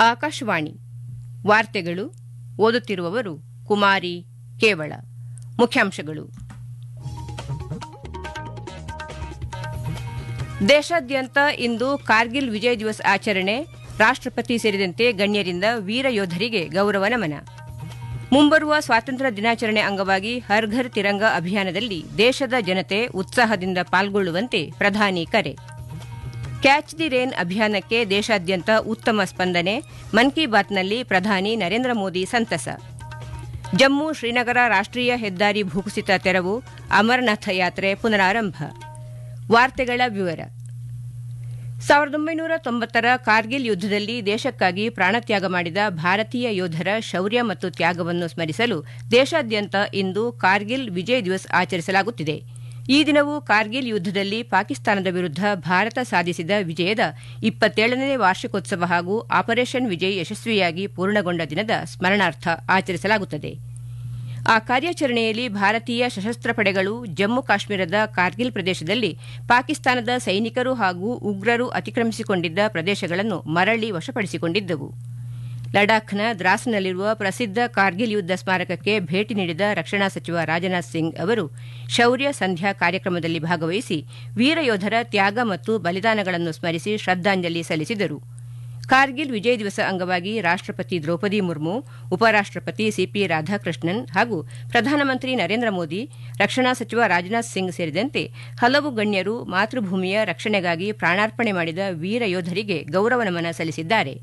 ಆಕಾಶವಾಣಿ ವಾರ್ತೆಗಳು ಓದುತ್ತಿರುವವರು ಕುಮಾರಿ ಕೇವಳ ಮುಖ್ಯಾಂಶಗಳು ದೇಶಾದ್ಯಂತ ಇಂದು ಕಾರ್ಗಿಲ್ ವಿಜಯ್ ದಿವಸ್ ಆಚರಣೆ ರಾಷ್ಟ್ರಪತಿ ಸೇರಿದಂತೆ ಗಣ್ಯರಿಂದ ವೀರ ಯೋಧರಿಗೆ ಗೌರವ ನಮನ ಮುಂಬರುವ ಸ್ವಾತಂತ್ರ್ಯ ದಿನಾಚರಣೆ ಅಂಗವಾಗಿ ಹರ್ ಘರ್ ತಿರಂಗ ಅಭಿಯಾನದಲ್ಲಿ ದೇಶದ ಜನತೆ ಉತ್ಸಾಹದಿಂದ ಪಾಲ್ಗೊಳ್ಳುವಂತೆ ಪ್ರಧಾನಿ ಕರೆ ಕ್ಯಾಚ್ ದಿ ರೇನ್ ಅಭಿಯಾನಕ್ಕೆ ದೇಶಾದ್ಯಂತ ಉತ್ತಮ ಸ್ಪಂದನೆ ಮನ್ ಕಿ ಬಾತ್ನಲ್ಲಿ ಪ್ರಧಾನಿ ನರೇಂದ್ರ ಮೋದಿ ಸಂತಸ ಜಮ್ಮು ಶ್ರೀನಗರ ರಾಷ್ಟ್ರೀಯ ಹೆದ್ದಾರಿ ಭೂಕುಸಿತ ತೆರವು ಅಮರನಾಥ ಯಾತ್ರೆ ಪುನರಾರಂಭ ವಾರ್ತೆಗಳ ವಿವರ ಸಾವಿರದ ಒಂಬೈನೂರ ತೊಂಬತ್ತರ ಕಾರ್ಗಿಲ್ ಯುದ್ದದಲ್ಲಿ ದೇಶಕ್ಕಾಗಿ ಪ್ರಾಣತ್ಯಾಗ ಮಾಡಿದ ಭಾರತೀಯ ಯೋಧರ ಶೌರ್ಯ ಮತ್ತು ತ್ಯಾಗವನ್ನು ಸ್ಮರಿಸಲು ದೇಶಾದ್ಯಂತ ಇಂದು ಕಾರ್ಗಿಲ್ ವಿಜಯ್ ದಿವಸ್ ಆಚರಿಸಲಾಗುತ್ತಿದೆ ಈ ದಿನವು ಕಾರ್ಗಿಲ್ ಯುದ್ದದಲ್ಲಿ ಪಾಕಿಸ್ತಾನದ ವಿರುದ್ಧ ಭಾರತ ಸಾಧಿಸಿದ ವಿಜಯದ ಇಪ್ಪತ್ತೇಳನೇ ವಾರ್ಷಿಕೋತ್ಸವ ಹಾಗೂ ಆಪರೇಷನ್ ವಿಜಯ್ ಯಶಸ್ವಿಯಾಗಿ ಪೂರ್ಣಗೊಂಡ ದಿನದ ಸ್ಮರಣಾರ್ಥ ಆಚರಿಸಲಾಗುತ್ತದೆ ಆ ಕಾರ್ಯಾಚರಣೆಯಲ್ಲಿ ಭಾರತೀಯ ಸಶಸ್ತ್ರ ಪಡೆಗಳು ಜಮ್ಮು ಕಾಶ್ಮೀರದ ಕಾರ್ಗಿಲ್ ಪ್ರದೇಶದಲ್ಲಿ ಪಾಕಿಸ್ತಾನದ ಸೈನಿಕರು ಹಾಗೂ ಉಗ್ರರು ಅತಿಕ್ರಮಿಸಿಕೊಂಡಿದ್ದ ಪ್ರದೇಶಗಳನ್ನು ಮರಳಿ ವಶಪಡಿಸಿಕೊಂಡಿದ್ದವು ಲಡಾಖ್ನ ದ್ರಾಸ್ನಲ್ಲಿರುವ ಪ್ರಸಿದ್ದ ಕಾರ್ಗಿಲ್ ಯುದ್ದ ಸ್ಮಾರಕಕ್ಕೆ ಭೇಟಿ ನೀಡಿದ ರಕ್ಷಣಾ ಸಚಿವ ರಾಜನಾಥ್ ಸಿಂಗ್ ಅವರು ಶೌರ್ಯ ಸಂಧ್ಯಾ ಕಾರ್ಯಕ್ರಮದಲ್ಲಿ ಭಾಗವಹಿಸಿ ವೀರಯೋಧರ ತ್ಯಾಗ ಮತ್ತು ಬಲಿದಾನಗಳನ್ನು ಸ್ಮರಿಸಿ ಶ್ರದ್ದಾಂಜಲಿ ಸಲ್ಲಿಸಿದರು ಕಾರ್ಗಿಲ್ ವಿಜಯ್ ದಿವಸ ಅಂಗವಾಗಿ ರಾಷ್ಟ್ರಪತಿ ದ್ರೌಪದಿ ಮುರ್ಮು ಉಪರಾಷ್ಟ್ರಪತಿ ಸಿಪಿ ರಾಧಾಕೃಷ್ಣನ್ ಹಾಗೂ ಪ್ರಧಾನಮಂತ್ರಿ ನರೇಂದ್ರ ಮೋದಿ ರಕ್ಷಣಾ ಸಚಿವ ರಾಜನಾಥ್ ಸಿಂಗ್ ಸೇರಿದಂತೆ ಹಲವು ಗಣ್ಯರು ಮಾತೃಭೂಮಿಯ ರಕ್ಷಣೆಗಾಗಿ ಪ್ರಾಣಾರ್ಪಣೆ ಮಾಡಿದ ವೀರ ಯೋಧರಿಗೆ ಗೌರವ ನಮನ ಸಲ್ಲಿಸಿದ್ದಾರೆ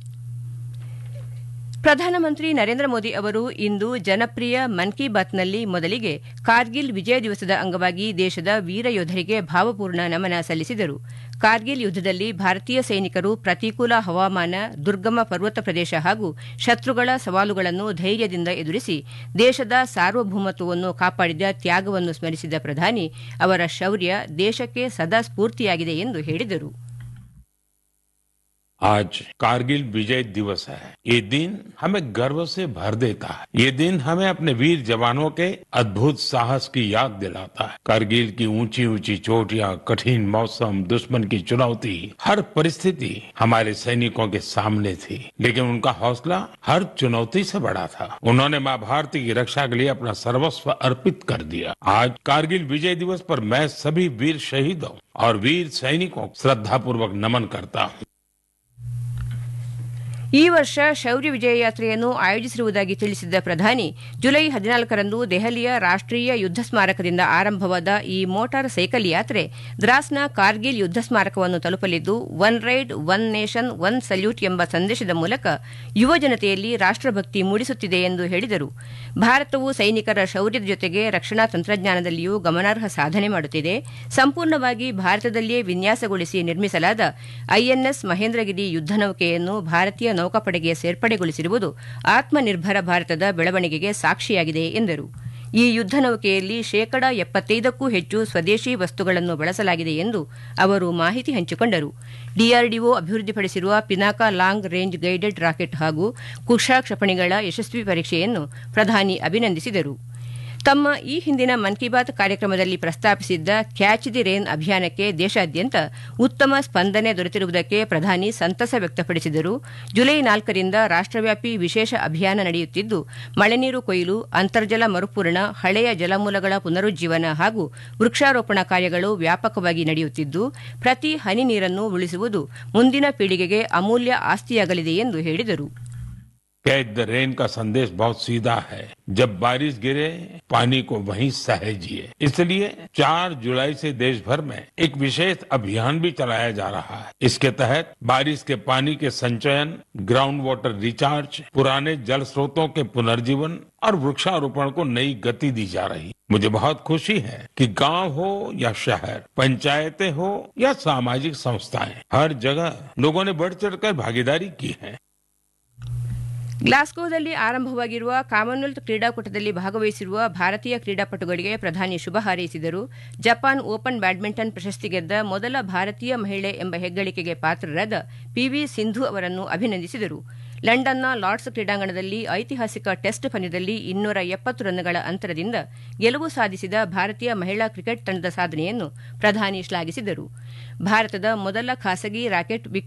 ಪ್ರಧಾನಮಂತ್ರಿ ನರೇಂದ್ರ ಮೋದಿ ಅವರು ಇಂದು ಜನಪ್ರಿಯ ಮನ್ ಕಿ ಬಾತ್ನಲ್ಲಿ ಮೊದಲಿಗೆ ಕಾರ್ಗಿಲ್ ವಿಜಯ ದಿವಸದ ಅಂಗವಾಗಿ ದೇಶದ ವೀರ ಯೋಧರಿಗೆ ಭಾವಪೂರ್ಣ ನಮನ ಸಲ್ಲಿಸಿದರು ಕಾರ್ಗಿಲ್ ಯುದ್ದದಲ್ಲಿ ಭಾರತೀಯ ಸೈನಿಕರು ಪ್ರತಿಕೂಲ ಹವಾಮಾನ ದುರ್ಗಮ ಪರ್ವತ ಪ್ರದೇಶ ಹಾಗೂ ಶತ್ರುಗಳ ಸವಾಲುಗಳನ್ನು ಧೈರ್ಯದಿಂದ ಎದುರಿಸಿ ದೇಶದ ಸಾರ್ವಭೌಮತ್ವವನ್ನು ಕಾಪಾಡಿದ ತ್ಯಾಗವನ್ನು ಸ್ಮರಿಸಿದ ಪ್ರಧಾನಿ ಅವರ ಶೌರ್ಯ ದೇಶಕ್ಕೆ ಸದಾ ಸ್ಫೂರ್ತಿಯಾಗಿದೆ ಎಂದು ಹೇಳಿದರು आज कारगिल विजय दिवस है ये दिन हमें गर्व से भर देता है ये दिन हमें अपने वीर जवानों के अद्भुत साहस की याद दिलाता है कारगिल की ऊंची ऊंची चोटियां कठिन मौसम दुश्मन की चुनौती हर परिस्थिति हमारे सैनिकों के सामने थी लेकिन उनका हौसला हर चुनौती से बड़ा था उन्होंने माँ भारती की रक्षा के लिए अपना सर्वस्व अर्पित कर दिया आज कारगिल विजय दिवस पर मैं सभी वीर शहीदों और वीर सैनिकों को श्रद्धापूर्वक नमन करता हूँ ಈ ವರ್ಷ ಶೌರ್ಯ ವಿಜಯ ಯಾತ್ರೆಯನ್ನು ಆಯೋಜಿಸಿರುವುದಾಗಿ ತಿಳಿಸಿದ್ದ ಪ್ರಧಾನಿ ಜುಲೈ ಹದಿನಾಲ್ಕರಂದು ದೆಹಲಿಯ ರಾಷ್ಟ್ರೀಯ ಯುದ್ದ ಸ್ಮಾರಕದಿಂದ ಆರಂಭವಾದ ಈ ಮೋಟಾರ್ ಸೈಕಲ್ ಯಾತ್ರೆ ದ್ರಾಸ್ನ ಕಾರ್ಗಿಲ್ ಯುದ್ದ ಸ್ಮಾರಕವನ್ನು ತಲುಪಲಿದ್ದು one ride one nation one salute ಎಂಬ ಸಂದೇಶದ ಮೂಲಕ ಯುವ ಜನತೆಯಲ್ಲಿ ರಾಷ್ಟ್ರಭಕ್ತಿ ಮೂಡಿಸುತ್ತಿದೆ ಎಂದು ಹೇಳಿದರು ಭಾರತವು ಸೈನಿಕರ ಶೌರ್ಯದ ಜೊತೆಗೆ ರಕ್ಷಣಾ ತಂತ್ರಜ್ಞಾನದಲ್ಲಿಯೂ ಗಮನಾರ್ಹ ಸಾಧನೆ ಮಾಡುತ್ತಿದೆ ಸಂಪೂರ್ಣವಾಗಿ ಭಾರತದಲ್ಲಿಯೇ ವಿನ್ಯಾಸಗೊಳಿಸಿ ನಿರ್ಮಿಸಲಾದ ಐಎನ್ಎಸ್ ಮಹೇಂದ್ರಗಿರಿ ಯುದ್ದ ನೌಕೆಯನ್ನು ಭಾರತೀಯ ನೌಕಾಪಡೆಗೆ ಸೇರ್ಪಡೆಗೊಳಿಸಿರುವುದು ಆತ್ಮನಿರ್ಭರ ಭಾರತದ ಬೆಳವಣಿಗೆಗೆ ಸಾಕ್ಷಿಯಾಗಿದೆ ಎಂದರು ಈ ಯುದ್ದ ನೌಕೆಯಲ್ಲಿ ಶೇಕಡ ಎಪ್ಪತ್ತೈದಕ್ಕೂ ಹೆಚ್ಚು ಸ್ವದೇಶಿ ವಸ್ತುಗಳನ್ನು ಬಳಸಲಾಗಿದೆ ಎಂದು ಅವರು ಮಾಹಿತಿ ಹಂಚಿಕೊಂಡರು ಡಿಆರ್ಡಿಒ ಅಭಿವೃದ್ಧಿಪಡಿಸಿರುವ Pinaka long range guided rocket ಹಾಗೂ ಕುಶಾ ಕ್ಷಿಪಣಿಗಳ ಯಶಸ್ವಿ ಪರೀಕ್ಷೆಯನ್ನು ಪ್ರಧಾನಿ ಅಭಿನಂದಿಸಿದರು ತಮ್ಮ ಈ ಹಿಂದಿನ ಮನ್ ಕಿ ಬಾತ್ ಕಾರ್ಯಕ್ರಮದಲ್ಲಿ ಪ್ರಸ್ತಾಪಿಸಿದ್ದ ಕ್ಯಾಚ್ ದಿ ರೇನ್ ಅಭಿಯಾನಕ್ಕೆ ದೇಶಾದ್ಯಂತ ಉತ್ತಮ ಸ್ಪಂದನೆ ದೊರೆತಿರುವುದಕ್ಕೆ ಪ್ರಧಾನಿ ಸಂತಸ ವ್ಯಕ್ತಪಡಿಸಿದರು ಜುಲೈ ನಾಲ್ಕರಿಂದ ರಾಷ್ಟ್ರವ್ಯಾಪಿ ವಿಶೇಷ ಅಭಿಯಾನ ನಡೆಯುತ್ತಿದ್ದು ಮಳೆನೀರು ಕೊಯ್ಲು ಅಂತರ್ಜಲ ಮರುಪೂರಣ ಹಳೆಯ ಜಲಮೂಲಗಳ ಪುನರುಜ್ಜೀವನ ಹಾಗೂ ವೃಕ್ಷಾರೋಪಣ ಕಾರ್ಯಗಳು ವ್ಯಾಪಕವಾಗಿ ನಡೆಯುತ್ತಿದ್ದು ಪ್ರತಿ ಹನಿ ನೀರನ್ನು ಉಳಿಸುವುದು ಮುಂದಿನ ಪೀಳಿಗೆಗೆ ಅಮೂಲ್ಯ ಆಸ್ತಿಯಾಗಲಿದೆ ಎಂದು ಹೇಳಿದರು कैच द रेन का संदेश बहुत सीधा है जब बारिश गिरे पानी को वहीं सहेजिए इसलिए 4 जुलाई से देश भर में एक विशेष अभियान भी चलाया जा रहा है इसके तहत बारिश के पानी के संचयन ग्राउंड वाटर रिचार्ज पुराने जल स्रोतों के पुनर्जीवन और वृक्षारोपण को नई गति दी जा रही मुझे बहुत खुशी है कि गांव हो या शहर पंचायतें हो या सामाजिक संस्थाएं हर जगह लोगों ने बढ़ चढ़कर भागीदारी की है ಗ್ಲಾಸ್ಗೋದಲ್ಲಿ ಆರಂಭವಾಗಿರುವ ಕಾಮನ್ವೆಲ್ತ್ ಕ್ರೀಡಾಕೂಟದಲ್ಲಿ ಭಾಗವಹಿಸಿರುವ ಭಾರತೀಯ ಕ್ರೀಡಾಪಟುಗಳಿಗೆ ಪ್ರಧಾನಿ ಶುಭ ಹಾರೈಸಿದರು ಜಪಾನ್ ಓಪನ್ ಬ್ಯಾಡ್ಮಿಂಟನ್ ಪ್ರಶಸ್ತಿ ಗೆದ್ದ ಮೊದಲ ಭಾರತೀಯ ಮಹಿಳೆ ಎಂಬ ಹೆಗ್ಗಳಿಕೆಗೆ ಪಾತ್ರರಾದ ಪಿವಿ ಸಿಂಧು ಅವರನ್ನು ಅಭಿನಂದಿಸಿದರು ಲಂಡನ್ನ ಲಾರ್ಡ್ಸ್ ಕ್ರೀಡಾಂಗಣದಲ್ಲಿ ಐತಿಹಾಸಿಕ ಟೆಸ್ಟ್ ಪಂದ್ಯದಲ್ಲಿ ಇನ್ನೂರ ಎಪ್ಪತ್ತು ರನ್ಗಳ ಅಂತರದಿಂದ ಗೆಲುವು ಸಾಧಿಸಿದ ಭಾರತೀಯ ಮಹಿಳಾ ಕ್ರಿಕೆಟ್ ತಂಡದ ಸಾಧನೆಯನ್ನು ಪ್ರಧಾನಿ ಶ್ಲಾಘಿಸಿದರು ಭಾರತದ ಮೊದಲ ಖಾಸಗಿ ರಾಕೆಟ್